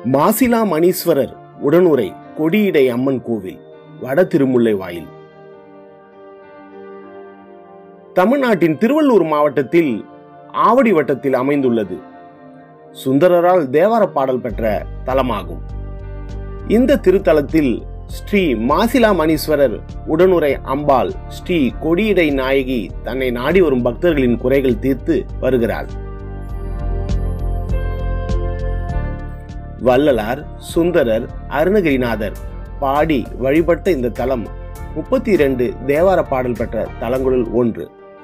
மாசிலா மணீஸ்வரர் உடனுரை கொடியிடை அம்மன் கோவில் வட திருமுல்லை வாயில் தமிழ்நாட்டின் திருவள்ளூர் மாவட்டத்தில் ஆவடி வட்டத்தில் அமைந்துள்ளது சுந்தரரால் தேவார பாடல் பெற்ற தலமாகும் இந்த திருத்தலத்தில் ஸ்ரீ மாசிலா மணீஸ்வரர் உடனுரை அம்பாள் ஸ்ரீ கொடியிடை நாயகி தன்னை நாடி வரும் பக்தர்களின் குறைகள் தீர்த்து வருகிறாள் வள்ளலார் சுந்தரர் அருணகிரிநாதர் பாடி வழிபட்ட இந்த தலம் முப்பத்தி இரண்டு தேவார பாடல் பெற்ற தலங்களுள் ஒன்று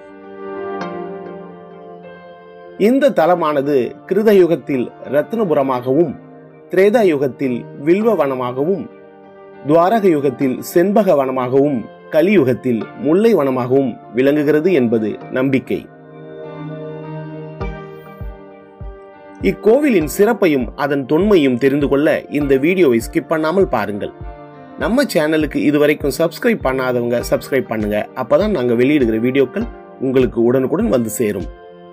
இந்த தலமானது கிருத யுகத்தில் ரத்னபுரமாகவும் திரேதா யுகத்தில் வில்வ வனமாகவும் துவாரக யுகத்தில் செண்பக வனமாகவும் கலியுகத்தில் முல்லை வனமாகவும் விளங்குகிறது என்பது நம்பிக்கை இக்கோவிலின் சிறப்பையும் அதன் தொன்மையும் தெரிந்து கொள்ள இந்த வீடியோவை ஸ்கிப் பண்ணாமல் பாருங்கள் நம்ம சேனலுக்கு இதுவரைக்கும் சப்ஸ்கிரைப் பண்ணாதவங்க சப்ஸ்கிரைப் பண்ணுங்க அப்பதான் நாங்க வெளியிடுகிற வீடியோக்கள் உங்களுக்கு உடனுக்குடன் வந்து சேரும்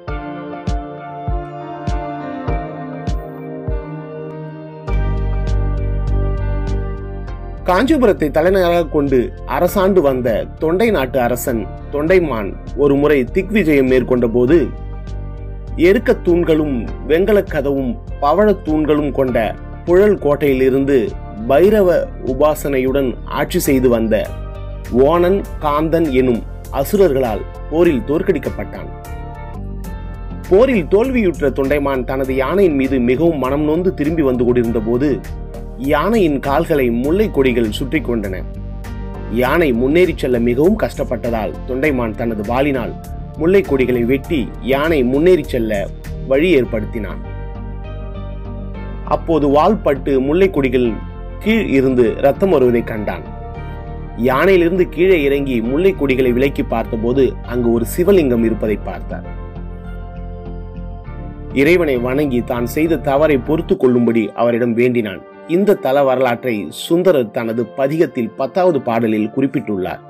காஞ்சிபுரத்தை தலைநகராக கொண்டு அரசாண்டு வந்த தொண்டை நாட்டு அரசன் தொண்டைமான் ஒரு முறை திக்விஜயம் மேற்கொண்ட போது எருக்க தூண்களும் வெங்கலக் கதவும் பவழத் தூண்களும் கொண்ட புழல் கோட்டையிலிருந்து பைரவ உபாசனையுடன் ஆட்சி செய்து வந்த ஓணன் காந்தன் எனும் அசுரர்களால் போரில் தோற்கடிக்கப்பட்டான் போரில் தோல்வியுற்ற தொண்டைமான் தனது யானையின் மீது மிகவும் மனம் நொந்து திரும்பி வந்து கொண்டிருந்த போது யானையின் கால்களை முல்லை கொடிகள் சுற்றி கொண்டன யானை முன்னேறி செல்ல மிகவும் கஷ்டப்பட்டதால் தொண்டைமான் தனது வாளினால் முல்லை கொடிகளை வெட்டி யானை முன்னேறி செல்ல வழி ஏற்படுத்தினான் அப்போது வால் பட்டு முல்லை கொடிகள் கீழ் இருந்து ரத்தம் வருவதை கண்டான் யானையிலிருந்து கீழே இறங்கி முல்லை கொடிகளை விலக்கி பார்த்தபோது அங்கு ஒரு சிவலிங்கம் இருப்பதை பார்த்தார் இறைவனை வணங்கி தான் செய்த தவறை பொறுத்து கொள்ளும்படி அவரிடம் வேண்டினான் இந்த தல வரலாற்றை சுந்தரர் தனது பதிகத்தில் பத்தாவது பாடலில் குறிப்பிட்டுள்ளார்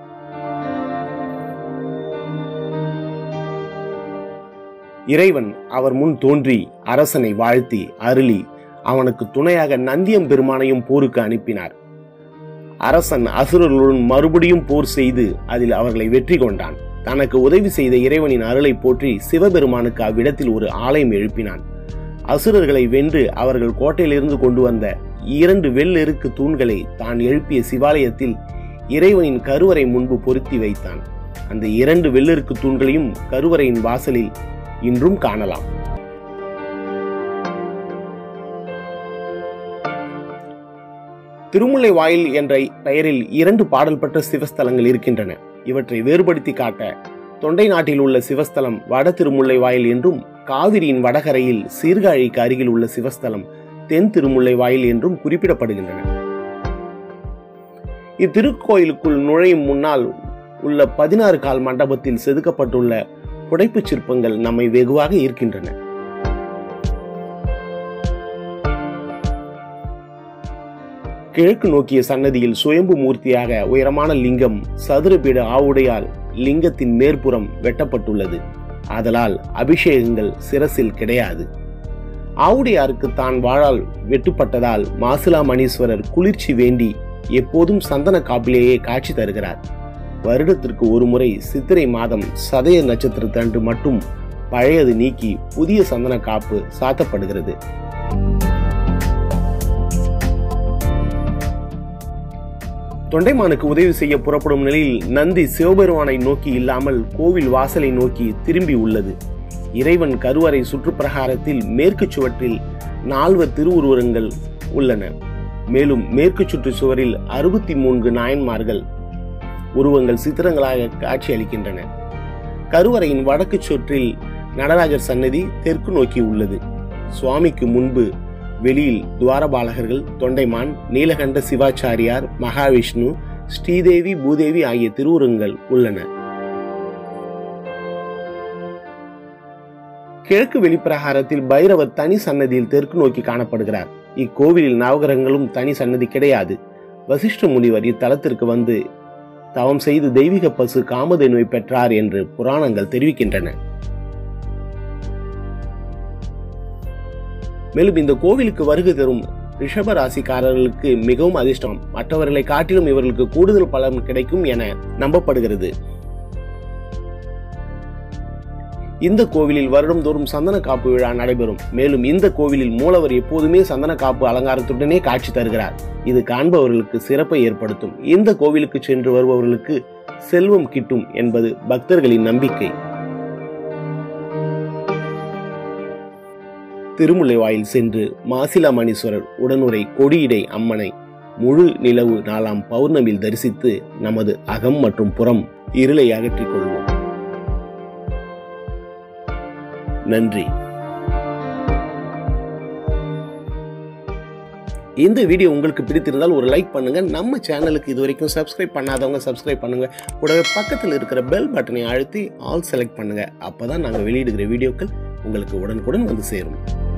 இறைவன் அவர் முன் தோன்றி அரசனை வாழ்த்தி அருளி அவனுக்கு துணையாக நந்தியம் பெருமானையும் போருக்கு அனுப்பினார் அரசன் அசுரர்களுடன் மறுபடியும் போர் செய்து அதில் அவர்களை வெற்றி கொண்டான் தனக்கு உதவி செய்த இறைவனின் அருளை போற்றி சிவபெருமானுக்கு அவ்விடத்தில் ஒரு ஆலயம் எழுப்பினான் அசுரர்களை வென்று அவர்கள் கோட்டையிலிருந்து கொண்டு வந்த இரண்டு வெள்ளெருக்கு தூண்களை தான் எழுப்பிய சிவாலயத்தில் இறைவனின் கருவறை முன்பு பொருத்தி வைத்தான் அந்த இரண்டு வெள்ளெருக்கு தூண்களையும் கருவறையின் வாசலில் இன்றும் காணலாம் திருமுல்லை வாயில் என்ற பெயரில் இரண்டு பாடல் பெற்ற சிவஸ்தலங்கள் இருக்கின்றன இவற்றை வேறுபடுத்தி காட்ட தொண்டை நாட்டில் உள்ள சிவஸ்தலம் வட திருமுல்லை வாயில் என்றும் காவிரியின் வடகரையில் சீர்காழிக்கு அருகில் உள்ள சிவஸ்தலம் தென் திருமுல்லை வாயில் என்றும் குறிப்பிடப்படுகின்றன இத்திருக்கோயிலுக்குள் நுழையும் முன்னால் உள்ள பதினாறு கால் மண்டபத்தில் செதுக்கப்பட்டுள்ள புடைப்புச் சிற்பங்கள் நம்மை வெகுவாக ஈர்க்கின்றன கிழக்கு நோக்கிய சன்னதியில் சுயம்பு மூர்த்தியாக உயரமான லிங்கம் சதுரபீட ஆவுடையால் லிங்கத்தின் மேற்புறம் வெட்டப்பட்டுள்ளது ஆதலால் அபிஷேகங்கள் சிரசில் கிடையாது ஆவுடையாருக்கு தான் வாழால் வெட்டுப்பட்டதால் மாசிலா மணீஸ்வரர் குளிர்ச்சி வேண்டி எப்போதும் சந்தன காப்பிலேயே காட்சி தருகிறார் வருடத்திற்கு ஒரு முறை சித்திரை மாதம் சதய நட்சத்திரத்தன்று மட்டும் பழையது நீக்கி புதிய சந்தன காப்பு சாத்தப்படுகிறது தொண்டைமானுக்கு உதவி செய்ய புறப்படும் நிலையில் நந்தி சிவபெருமானை நோக்கி இல்லாமல் கோவில் வாசலை நோக்கி திரும்பி உள்ளது இறைவன் கருவறை சுற்றுப்பிரகாரத்தில் மேற்கு சுவற்றில் நால்வர் திருவுருவங்கள் உள்ளன மேலும் மேற்கு சுற்று சுவரில் அறுபத்தி மூன்று நாயன்மார்கள் உருவங்கள் சித்திரங்களாக காட்சி அளிக்கின்றன கருவறையின் வடக்கு சுற்றில் நடராஜர் சன்னதி தெற்கு நோக்கி உள்ளது சுவாமிக்கு முன்பு வெளியில் துவாரபாலகர்கள் தொண்டைமான் நீலகண்ட சிவாச்சாரியார் மகாவிஷ்ணு ஸ்ரீதேவி பூதேவி ஆகிய திருவுருவங்கள் உள்ளன கிழக்கு வெளிப்பிரகாரத்தில் பைரவர் தனி சன்னதியில் தெற்கு நோக்கி காணப்படுகிறார் இக்கோவிலில் நவகிரகங்களும் தனி சன்னதி கிடையாது வசிஷ்ட முனிவர் இத்தலத்திற்கு வந்து தவம் செய்து தெய்வீக பசு காமதேனுவை பெற்றார் என்று புராணங்கள் தெரிவிக்கின்றன மேலும் இந்த கோவிலுக்கு வருகை தரும் ரிஷப ராசிக்காரர்களுக்கு மிகவும் அதிர்ஷ்டம் மற்றவர்களை காட்டிலும் இவர்களுக்கு கூடுதல் பலன் கிடைக்கும் என நம்பப்படுகிறது இந்த கோவிலில் வருடந்தோறும் சந்தன காப்பு விழா நடைபெறும் மேலும் இந்த கோவிலில் மூலவர் எப்போதுமே சந்தன காப்பு அலங்காரத்துடனே காட்சி தருகிறார் இது காண்பவர்களுக்கு சிறப்பை ஏற்படுத்தும் இந்த கோவிலுக்கு சென்று வருபவர்களுக்கு செல்வம் கிட்டும் என்பது பக்தர்களின் நம்பிக்கை திருமுல்லைவாயில் சென்று மாசிலாமணீஸ்வரர் உடனுரை கொடியிடை அம்மனை முழு நிலவு நாலாம் பௌர்ணமியில் தரிசித்து நமது அகம் மற்றும் புறம் இருளை அகற்றிக் கொள்வோம் நன்றி இந்த வீடியோ உங்களுக்கு பிடித்திருந்தால் ஒரு லைக் பண்ணுங்க நம்ம சேனலுக்கு இது வரைக்கும் சப்ஸ்கிரைப் பண்ணாதவங்க சப்ஸ்கிரைப் பண்ணுங்க கூடவே பக்கத்தில் இருக்கிற பெல் பட்டனை அழுத்தி ஆல் செலக்ட் பண்ணுங்க அப்பதான் நாங்கள் வெளியிடுகிற வீடியோக்கள் உங்களுக்கு உடனுக்குடன் வந்து சேரும்